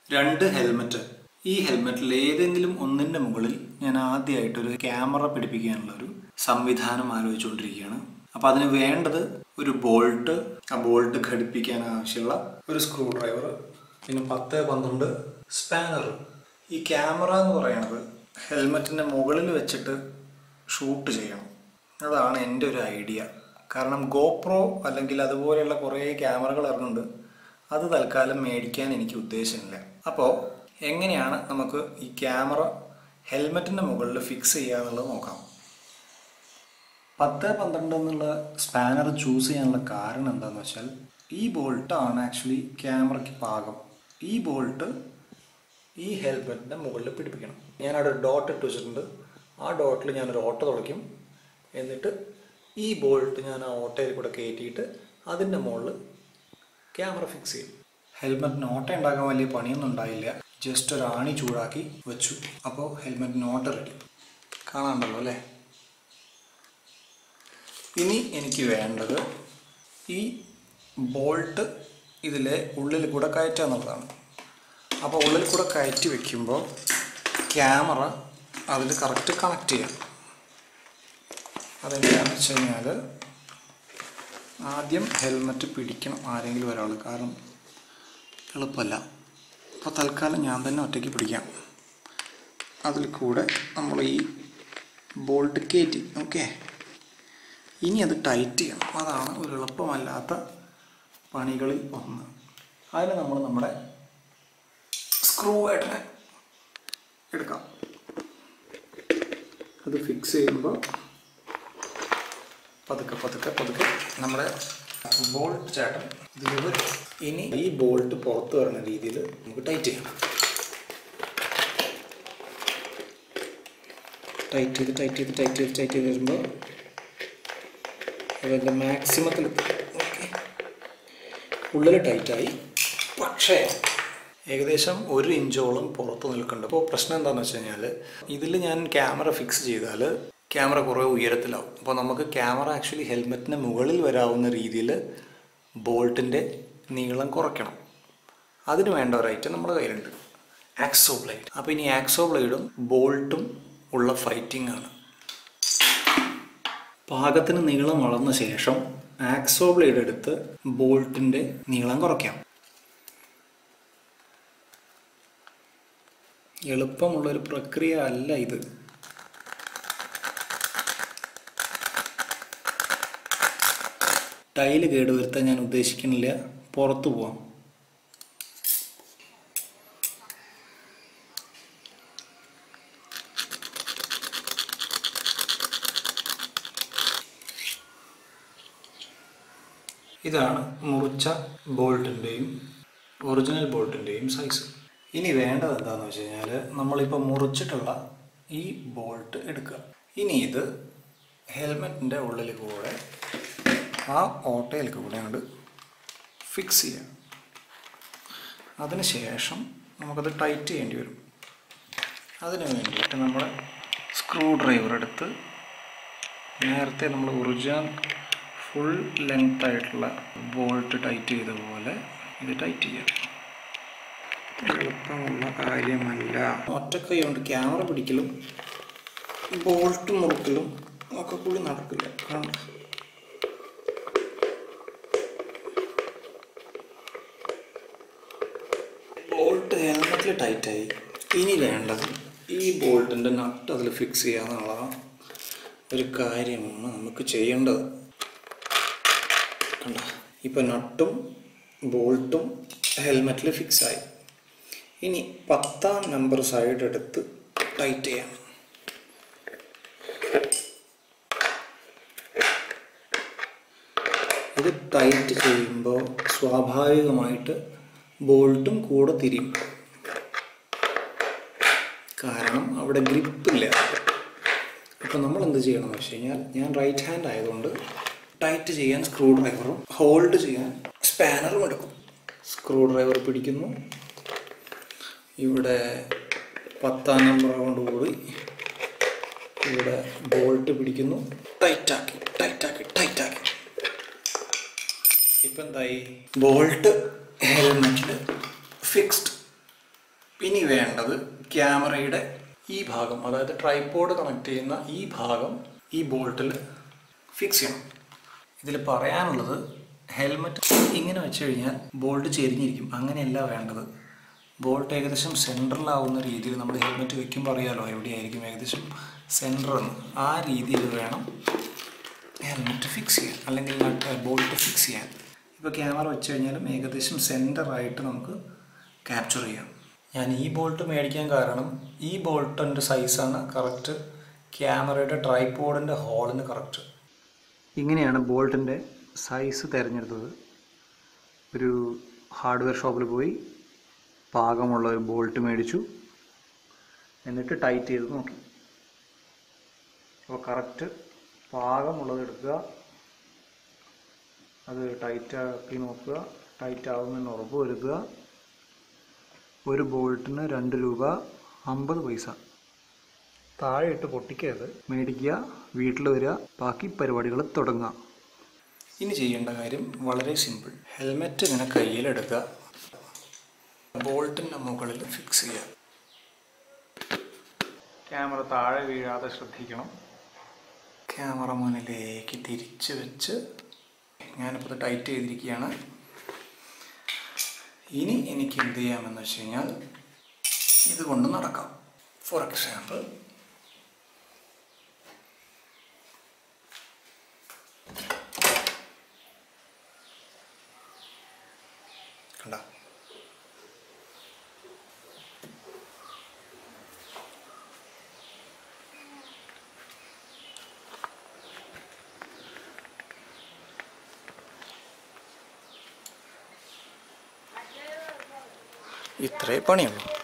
രണ്ട് ഹെൽമെറ്റ് ഈ ഹെൽമെറ്റിൽ ഏതെങ്കിലും ഒന്നിൻ്റെ മുകളിൽ ഞാൻ ആദ്യമായിട്ടൊരു ക്യാമറ പിടിപ്പിക്കാനുള്ള ഒരു സംവിധാനം ആലോചിച്ചുകൊണ്ടിരിക്കുകയാണ് അപ്പോൾ അതിന് വേണ്ടത് ഒരു ബോൾട്ട് ആ ബോൾട്ട് ഘടിപ്പിക്കാൻ ആവശ്യമുള്ള ഒരു സ്ക്രൂ ഡ്രൈവർ പിന്നെ പത്ത് പന്ത്രണ്ട് സ്പാനർ ഈ ക്യാമറ എന്ന് പറയുന്നത് ഹെൽമെറ്റിൻ്റെ മുകളിൽ വെച്ചിട്ട് ഷൂട്ട് ചെയ്യണം അതാണ് എൻ്റെ ഒരു ഐഡിയ കാരണം ഗോപ്രോ അല്ലെങ്കിൽ അതുപോലെയുള്ള കുറേ ക്യാമറകൾ ഇറങ്ങുന്നുണ്ട് അത് തൽക്കാലം മേടിക്കാൻ എനിക്ക് ഉദ്ദേശമില്ല അപ്പോൾ എങ്ങനെയാണ് നമുക്ക് ഈ ക്യാമറ ഹെൽമെറ്റിൻ്റെ മുകളിൽ ഫിക്സ് ചെയ്യുക എന്നുള്ളത് നോക്കാം പത്ത് പന്ത്രണ്ട് എന്നുള്ള സ്പാനർ ചൂസ് ചെയ്യാനുള്ള കാരണം എന്താണെന്ന് വെച്ചാൽ ഈ ബോൾട്ടാണ് ആക്ച്വലി ക്യാമറയ്ക്ക് പാകം ഈ ബോൾട്ട് ഈ ഹെൽമെറ്റിൻ്റെ മുകളിൽ പിടിപ്പിക്കണം ഞാനവിടെ ഒരു ഡോട്ട് ഇട്ട് വെച്ചിട്ടുണ്ട് ആ ഡോട്ടിൽ ഞാനൊരു ഓട്ട തുളയ്ക്കും എന്നിട്ട് ഈ ബോൾട്ട് ഞാൻ ആ ഓട്ടയിൽ കൂടെ കയറ്റിയിട്ട് അതിൻ്റെ മുകളിൽ ക്യാമറ ഫിക്സ് ചെയ്യും ഹെൽമെറ്റിന് ഓട്ട ഉണ്ടാക്കാൻ വലിയ പണിയൊന്നും ഉണ്ടായില്ല ജസ്റ്റ് ഒരു ആണി ചൂടാക്കി വെച്ചു അപ്പോൾ ഹെൽമെറ്റിന് ഓട്ട റെഡി കാണാണ്ടല്ലോ അല്ലേ ഇനി എനിക്ക് വേണ്ടത് ഈ ബോൾട്ട് ഇതിലെ ഉള്ളിൽ കൂടെ കയറ്റുക എന്നുള്ളതാണ് അപ്പോൾ ഉള്ളിൽ കൂടെ കയറ്റി വെക്കുമ്പോൾ ക്യാമറ അതിൽ കറക്റ്റ് കണക്ട് ചെയ്യാം അതെങ്ങനെയാണെന്ന് വെച്ച് കഴിഞ്ഞാൽ ആദ്യം ഹെൽമെറ്റ് പിടിക്കണം ആരെങ്കിലും ഒരാൾ കാരണം എളുപ്പമല്ല അപ്പോൾ തൽക്കാലം ഞാൻ തന്നെ ഒറ്റയ്ക്ക് പിടിക്കാം അതിൽ കൂടെ നമ്മൾ ഈ ബോൾട്ട് കയറ്റി ഓക്കെ ഇനി അത് ടൈറ്റ് ചെയ്യണം അതാണ് ഒരു എളുപ്പമല്ലാത്ത പണികളിൽ ഒന്ന് അതിന് നമ്മൾ നമ്മുടെ സ്ക്രൂ ആയിട്ട് എടുക്കാം അത് ഫിക്സ് ചെയ്യുമ്പോൾ പതുക്കെ പതുക്കെ പതുക്കെ നമ്മുടെ ബോൾട്ട് ചേട്ടൻ ഇതിൽ വരും ഇനി ഈ ബോൾട്ട് പുറത്ത് വരുന്ന രീതിയിൽ നമുക്ക് ടൈറ്റ് ചെയ്യണം ടൈറ്റ് ചെയ്ത് ടൈറ്റ് ചെയ്ത് ടൈറ്റ് ചെയ്ത് ടൈറ്റ് ചെയ്ത് വരുമ്പോൾ അതിൻ്റെ മാക്സിമത്തിൽ ഓക്കെ ഉള്ളിൽ ടൈറ്റായി പക്ഷേ ഏകദേശം ഒരു ഇഞ്ചോളം പുറത്ത് നിൽക്കുന്നുണ്ട് അപ്പോൾ പ്രശ്നം എന്താണെന്ന് വെച്ച് കഴിഞ്ഞാൽ ഇതിൽ ഞാൻ ക്യാമറ ഫിക്സ് ചെയ്താൽ ക്യാമറ കുറേ ഉയരത്തിലാവും അപ്പോൾ നമുക്ക് ക്യാമറ ആക്ച്വലി ഹെൽമെറ്റിന് മുകളിൽ വരാവുന്ന രീതിയിൽ ബോൾട്ടിൻ്റെ നീളം കുറയ്ക്കണം അതിന് വേണ്ട ഒരു ഐറ്റം നമ്മുടെ കയ്യിലുണ്ട് ആക്സോ ബ്ലേഡ് അപ്പോൾ ഇനി ആക്സോ ബ്ലേഡും ബോൾട്ടും ഉള്ള ഫൈറ്റിംഗ് ആണ് പാകത്തിന് നീളം വളർന്ന ശേഷം ആക്സോ ബ്ലേഡ് എടുത്ത് ബോൾട്ടിൻ്റെ നീളം കുറയ്ക്കാം എളുപ്പമുള്ളൊരു പ്രക്രിയ അല്ല ഇത് ടൈല് കേടുവരുത്താൻ ഞാൻ ഉദ്ദേശിക്കുന്നില്ല പുറത്തു പോവാം ഇതാണ് മുറിച്ച ബോൾട്ടിൻ്റെയും ഒറിജിനൽ ബോൾട്ടിൻ്റെയും സൈസ് ഇനി വേണ്ടത് എന്താണെന്ന് വെച്ച് കഴിഞ്ഞാൽ നമ്മളിപ്പോൾ മുറിച്ചിട്ടുള്ള ഈ ബോൾട്ട് എടുക്കുക ഇനി ഇത് ഹെൽമെറ്റിൻ്റെ ഉള്ളിൽ കൂടെ ആ ഓട്ടയിൽ കൂടെ അങ്ങോട്ട് ഫിക്സ് ചെയ്യാം അതിന് ശേഷം നമുക്കത് ടൈറ്റ് ചെയ്യേണ്ടി വരും അതിന് വേണ്ടിയിട്ട് നമ്മൾ സ്ക്രൂ ഡ്രൈവർ എടുത്ത് നേരത്തെ നമ്മൾ ഒറിജിനൽ ഫുൾ ലെങ്ത് ആയിട്ടുള്ള ബോൾട്ട് ടൈറ്റ് ചെയ്ത പോലെ ഇത് ടൈറ്റ് ചെയ്യാം എളുപ്പമുള്ള കാര്യമല്ല ഒറ്റക്കൈ കൊണ്ട് ക്യാമറ പിടിക്കലും ബോൾട്ട് മുറുക്കലും ഒക്കെ കൂടി നടക്കില്ല കാരണം ബോൾട്ട് ഹെൽമെറ്റിൽ ടൈറ്റായി ഇനി വേണ്ടത് ഈ ബോൾട്ടിൻ്റെ നട്ട് അതിൽ ഫിക്സ് ചെയ്യാന്നുള്ള ഒരു കാര്യമാണ് നമുക്ക് ചെയ്യേണ്ടത് കണ്ട ഇപ്പോൾ നട്ടും ബോൾട്ടും ഹെൽമെറ്റിൽ ഫിക്സായി ഇനി പത്താം നമ്പർ സൈഡ് എടുത്ത് ടൈറ്റ് ചെയ്യാം ഇത് ടൈറ്റ് ചെയ്യുമ്പോൾ സ്വാഭാവികമായിട്ട് ബോൾട്ടും കൂടെ തിരിയും കാരണം അവിടെ ഗ്രിപ്പില്ല അപ്പോൾ നമ്മൾ എന്ത് ചെയ്യണം എന്ന് വെച്ച് കഴിഞ്ഞാൽ ഞാൻ റൈറ്റ് ഹാൻഡ് ആയതുകൊണ്ട് ടൈറ്റ് ചെയ്യാൻ സ്ക്രൂ ഡ്രൈവറും ഹോൾഡ് ചെയ്യാൻ സ്പാനറും എടുക്കും സ്ക്രൂ ഡ്രൈവർ പിടിക്കുന്നു ഇവിടെ പത്താം നമ്പർ കൊണ്ടുകൂടി ഇവിടെ ബോൾട്ട് പിടിക്കുന്നു ടൈറ്റാക്കി ടൈറ്റാക്കി ടൈറ്റാക്കി ഇപ്പം എന്തായി ബോൾട്ട് ഹെൽമെറ്റിൽ ഫിക്സ്ഡ് ഇനി വേണ്ടത് ക്യാമറയുടെ ഈ ഭാഗം അതായത് ട്രൈപോഡ് കണക്ട് ചെയ്യുന്ന ഈ ഭാഗം ഈ ബോൾട്ടിൽ ഫിക്സ് ചെയ്യണം ഇതിൽ പറയാനുള്ളത് ഹെൽമെറ്റ് ഇങ്ങനെ വെച്ച് കഴിഞ്ഞാൽ ബോൾട്ട് ചെരിഞ്ഞിരിക്കും അങ്ങനെയല്ല വേണ്ടത് ബോൾട്ട് ഏകദേശം സെൻട്രലാവുന്ന രീതിയിൽ നമ്മൾ ഹെൽമെറ്റ് വെക്കുമ്പോൾ അറിയാലോ എവിടെയായിരിക്കും ഏകദേശം സെൻറ്റർ എന്ന് ആ രീതിയിൽ വേണം ഹെൽമെറ്റ് ഫിക്സ് ചെയ്യാൻ അല്ലെങ്കിൽ നട്ട് ബോൾട്ട് ഫിക്സ് ചെയ്യാൻ ഇപ്പോൾ ക്യാമറ വെച്ച് കഴിഞ്ഞാലും ഏകദേശം സെൻറ്ററായിട്ട് നമുക്ക് ക്യാപ്ചർ ചെയ്യാം ഞാൻ ഈ ബോൾട്ട് മേടിക്കാൻ കാരണം ഈ ബോൾട്ടിൻ്റെ സൈസാണ് കറക്റ്റ് ക്യാമറയുടെ ട്രൈപോഡിൻ്റെ ഹോളിന് കറക്റ്റ് ഇങ്ങനെയാണ് ബോൾട്ടിൻ്റെ സൈസ് തിരഞ്ഞെടുത്തത് ഒരു ഹാർഡ്വെയർ ഷോപ്പിൽ പോയി പാകമുള്ള ഒരു ബോൾട്ട് മേടിച്ചു എന്നിട്ട് ടൈറ്റ് ചെയ്ത് നോക്കി അപ്പോൾ കറക്റ്റ് പാകമുള്ളത് എടുക്കുക അത് ടൈറ്റ് ആക്കി നോക്കുക ടൈറ്റ് ആകുമെന്ന് ഉറപ്പ് വരുത്തുക ഒരു ബോൾട്ടിന് രണ്ട് രൂപ അമ്പത് പൈസ താഴെ ഇട്ട് പൊട്ടിക്കരുത് മേടിക്കുക വീട്ടിൽ വരിക ബാക്കി പരിപാടികൾ തുടങ്ങുക ഇനി ചെയ്യേണ്ട കാര്യം വളരെ സിമ്പിൾ ഹെൽമെറ്റ് ഇങ്ങനെ കയ്യിലെടുക്കുക ബോൾട്ടിൻ്റെ മുകളിൽ ഫിക്സ് ചെയ്യുക ക്യാമറ താഴെ വീഴാതെ ശ്രദ്ധിക്കണം ക്യാമറ മുന്നിലേക്ക് തിരിച്ച് വെച്ച് ഞാനിപ്പോൾ ഇത് ടൈറ്റ് ചെയ്തിരിക്കുകയാണ് ഇനി എനിക്ക് എന്ത് ചെയ്യാമെന്ന് വെച്ച് കഴിഞ്ഞാൽ ഇതുകൊണ്ട് നടക്കാം ഫോർ എക്സാമ്പിൾ കണ്ട ഇത്രേ പണിയുള്ളൂ